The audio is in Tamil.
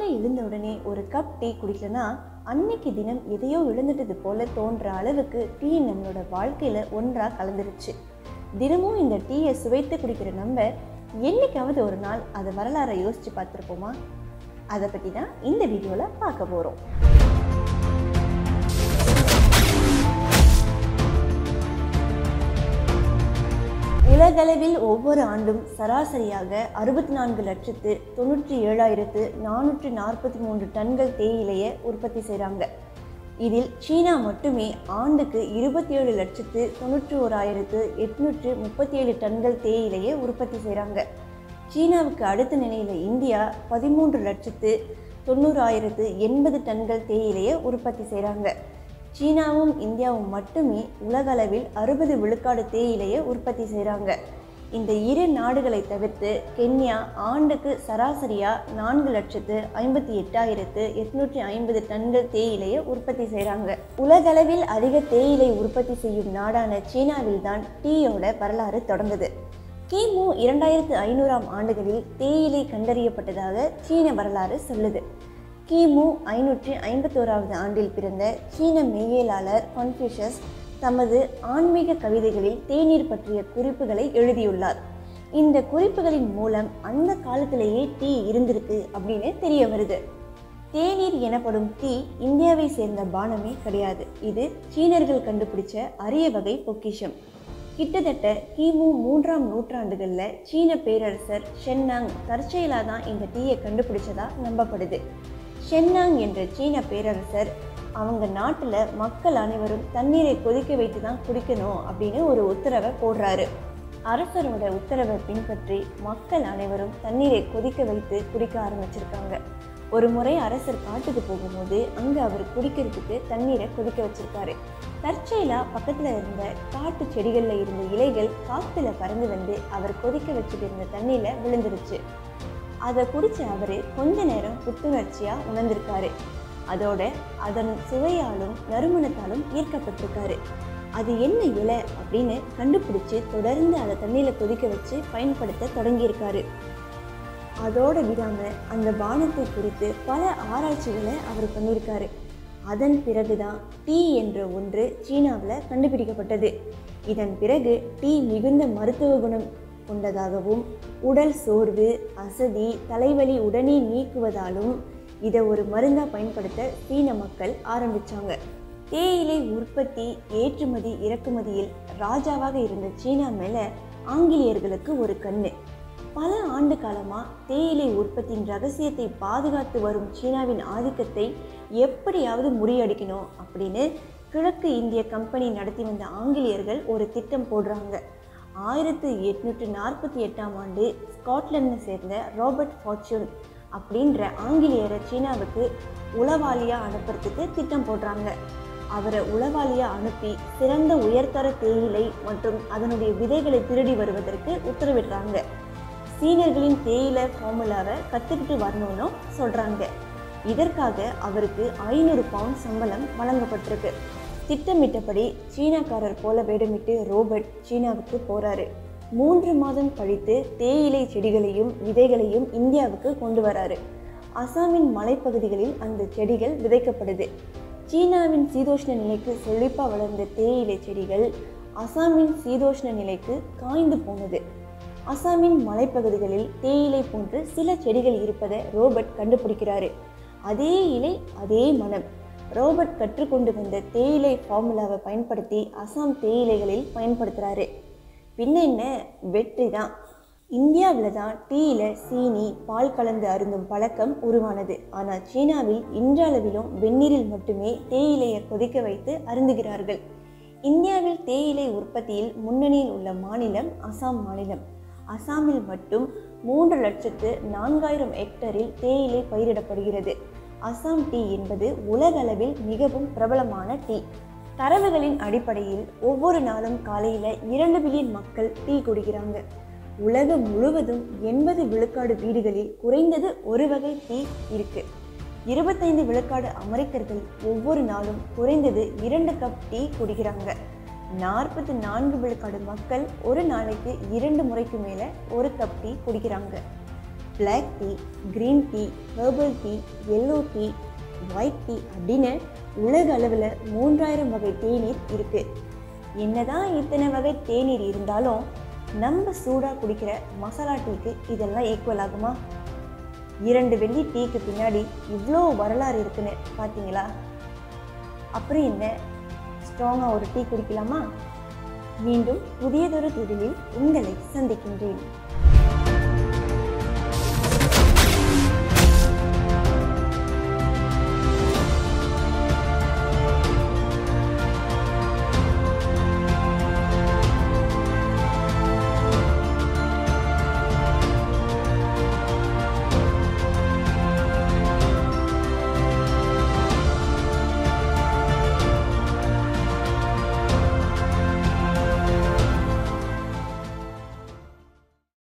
எழுந்த உடனே ஒரு கப் டீ குடிக்கலனா அன்னைக்கு தினம் எதையோ இழந்துட்டது போல தோன்ற அளவுக்கு டீ நம்மளோட வாழ்க்கையில் ஒன்றாக கலந்துருச்சு தினமும் இந்த டீயை சுவைத்து குடிக்கிற நம்ம என்னைக்காவது ஒரு நாள் அதை வரலாறை யோசித்து பார்த்துருப்போமா அதை பற்றி தான் இந்த வீடியோவில் பார்க்க போகிறோம் உலகளவில் ஒவ்வொரு ஆண்டும் சராசரியாக அறுபத்தி நான்கு லட்சத்து தொண்ணூற்றி ஏழாயிரத்து நானூற்றி நாற்பத்தி மூன்று டன்கள் தேயிலையை உற்பத்தி செய்கிறாங்க இதில் சீனா மட்டுமே ஆண்டுக்கு இருபத்தி ஏழு லட்சத்து தொண்ணூற்றி ஓராயிரத்து எட்நூற்று முப்பத்தி ஏழு டன்கள் தேயிலையை உற்பத்தி செய்கிறாங்க சீனாவுக்கு அடுத்த நிலையில் இந்தியா பதிமூன்று லட்சத்து தொண்ணூறாயிரத்து எண்பது டன்கள் தேயிலையை உற்பத்தி செய்கிறாங்க சீனாவும் இந்தியாவும் மட்டுமே உலகளவில் அறுபது விழுக்காடு தேயிலையை உற்பத்தி செய்கிறாங்க இந்த இரு நாடுகளை தவிர்த்து கென்யா ஆண்டுக்கு சராசரியாக நான்கு லட்சத்து ஐம்பத்தி எட்டாயிரத்து எட்நூற்றி ஐம்பது டன்கள் தேயிலையை உற்பத்தி செய்கிறாங்க உலகளவில் அதிக தேயிலை உற்பத்தி செய்யும் நாடான சீனாவில் தான் டீயோட வரலாறு தொடங்குது கிமு இரண்டாயிரத்து ஐநூறாம் ஆண்டுகளில் தேயிலை கண்டறியப்பட்டதாக சீன வரலாறு சொல்லுது கிமு ஐநூற்றி ஐம்பத்தோராவது ஆண்டில் பிறந்த சீன மெய்யியலாளர் கன்ஃபியூஷஸ் தமது ஆன்மீக கவிதைகளில் தேநீர் பற்றிய குறிப்புகளை எழுதியுள்ளார் இந்த குறிப்புகளின் மூலம் அந்த காலத்திலேயே டீ இருந்திருக்கு அப்படின்னு தெரிய வருது தேநீர் எனப்படும் டீ இந்தியாவை சேர்ந்த பானமே கிடையாது இது சீனர்கள் கண்டுபிடிச்ச அரிய வகை பொக்கிஷம் கிட்டத்தட்ட கிமு மூன்றாம் நூற்றாண்டுகளில் சீன பேரரசர் ஷென்னாங் தற்செயலாக தான் இந்த டீயை கண்டுபிடிச்சதா நம்பப்படுது ஷென்னாங் என்ற சீன பேரரசர் அவங்க நாட்டில் மக்கள் அனைவரும் தண்ணீரை கொதிக்க வைத்து தான் குடிக்கணும் அப்படின்னு ஒரு உத்தரவை போடுறாரு அரசரோட உத்தரவை பின்பற்றி மக்கள் அனைவரும் தண்ணீரை கொதிக்க வைத்து குடிக்க ஆரம்பிச்சிருக்காங்க ஒரு முறை அரசர் காட்டுக்கு போகும்போது அங்கே அவர் குடிக்கிறதுக்கு தண்ணீரை கொதிக்க வச்சிருக்காரு தற்செயலாக பக்கத்தில் இருந்த காட்டு செடிகளில் இருந்த இலைகள் காற்றுல பறந்து வந்து அவர் கொதிக்க வச்சுட்டு இருந்த தண்ணியில் விழுந்துருச்சு அதை குடிச்ச அவர் கொஞ்ச நேரம் புத்துணர்ச்சியாக உணர்ந்திருக்காரு அதோட அதன் சுவையாலும் நறுமணத்தாலும் ஈர்க்கப்பட்டிருக்காரு அது என்ன இலை அப்படின்னு கண்டுபிடிச்சு தொடர்ந்து அதை தண்ணியில் கொதிக்க வச்சு பயன்படுத்த தொடங்கியிருக்காரு அதோட விடாமல் அந்த பானத்தை குறித்து பல ஆராய்ச்சிகளை அவர் பண்ணியிருக்காரு அதன் பிறகுதான் டீ என்ற ஒன்று சீனாவில் கண்டுபிடிக்கப்பட்டது இதன் பிறகு டீ மிகுந்த மருத்துவ குணம் கொண்டதாகவும் உடல் சோர்வு அசதி தலைவலி உடனே நீக்குவதாலும் இதை ஒரு மருந்தாக பயன்படுத்த சீன மக்கள் ஆரம்பித்தாங்க தேயிலை உற்பத்தி ஏற்றுமதி இறக்குமதியில் ராஜாவாக இருந்த சீனா மேலே ஆங்கிலேயர்களுக்கு ஒரு கண்ணு பல ஆண்டு காலமாக தேயிலை உற்பத்தியின் ரகசியத்தை பாதுகாத்து வரும் சீனாவின் ஆதிக்கத்தை எப்படியாவது முறியடிக்கணும் அப்படின்னு கிழக்கு இந்திய கம்பெனி நடத்தி வந்த ஆங்கிலேயர்கள் ஒரு திட்டம் போடுறாங்க ஆயிரத்து எட்நூற்று நாற்பத்தி எட்டாம் ஆண்டு ஸ்காட்லாண்டை சேர்ந்த ராபர்ட் ஃபார்ச்சூன் அப்படின்ற ஆங்கிலேயரை சீனாவுக்கு உளவாளியாக அனுப்புறதுக்கு திட்டம் போடுறாங்க அவரை உளவாளியாக அனுப்பி சிறந்த உயர்தர தேயிலை மற்றும் அதனுடைய விதைகளை திருடி வருவதற்கு உத்தரவிடுறாங்க சீனர்களின் தேயிலை ஃபார்முலாவை கற்றுக்கிட்டு வரணும்னு சொல்கிறாங்க இதற்காக அவருக்கு ஐநூறு பவுண்ட் சம்பளம் வழங்கப்பட்டிருக்கு திட்டமிட்டபடி சீனாக்காரர் போல வேடமிட்டு ரோபர்ட் சீனாவுக்கு போகிறாரு மூன்று மாதம் கழித்து தேயிலை செடிகளையும் விதைகளையும் இந்தியாவுக்கு கொண்டு வராரு அசாமின் மலைப்பகுதிகளில் அந்த செடிகள் விதைக்கப்படுது சீனாவின் சீதோஷ்ண நிலைக்கு செழிப்பாக வளர்ந்த தேயிலை செடிகள் அசாமின் சீதோஷ்ண நிலைக்கு காய்ந்து போனது அசாமின் மலைப்பகுதிகளில் தேயிலை போன்று சில செடிகள் இருப்பதை ரோபர்ட் கண்டுபிடிக்கிறாரு அதே இலை அதே மனம் ரோபர்ட் கற்றுக்கொண்டு வந்த தேயிலை ஃபார்முலாவை பயன்படுத்தி அசாம் தேயிலைகளில் பயன்படுத்துகிறாரு பின்ன என்ன வெற்றி தான் இந்தியாவில் தான் டீயில் சீனி பால் கலந்து அருந்தும் பழக்கம் உருவானது ஆனால் சீனாவில் இன்றளவிலும் வெந்நீரில் மட்டுமே தேயிலையை கொதிக்க வைத்து அருந்துகிறார்கள் இந்தியாவில் தேயிலை உற்பத்தியில் முன்னணியில் உள்ள மாநிலம் அசாம் மாநிலம் அசாமில் மட்டும் மூன்று லட்சத்து நான்காயிரம் ஹெக்டரில் தேயிலை பயிரிடப்படுகிறது அசாம் டீ என்பது உலகளவில் மிகவும் பிரபலமான டீ தரவுகளின் அடிப்படையில் ஒவ்வொரு நாளும் காலையில் இரண்டு பில்லியன் மக்கள் டீ குடிக்கிறாங்க உலகம் முழுவதும் எண்பது விழுக்காடு வீடுகளில் குறைந்தது ஒரு வகை டீ இருக்கு இருபத்தைந்து விழுக்காடு அமெரிக்கர்கள் ஒவ்வொரு நாளும் குறைந்தது இரண்டு கப் டீ குடிக்கிறாங்க நாற்பத்தி நான்கு விழுக்காடு மக்கள் ஒரு நாளைக்கு இரண்டு முறைக்கு மேலே ஒரு கப் டீ குடிக்கிறாங்க black tea green tea herbal tea yellow tea white tea அப்படின்னு உலக அளவில் மூன்றாயிரம் வகை தேநீர் இருக்குது என்னதான் இத்தனை வகை தேநீர் இருந்தாலும் நம்ம சூடாக குடிக்கிற மசாலா டீக்கு இதெல்லாம் ஈக்குவல் ஆகுமா இரண்டு வெள்ளி டீக்கு பின்னாடி இவ்வளோ வரலாறு இருக்குன்னு பார்த்தீங்களா அப்புறம் என்ன ஸ்ட்ராங்காக ஒரு டீ குடிக்கலாமா மீண்டும் புதியதொரு தொழிலில் உங்களை சந்திக்கின்றேன்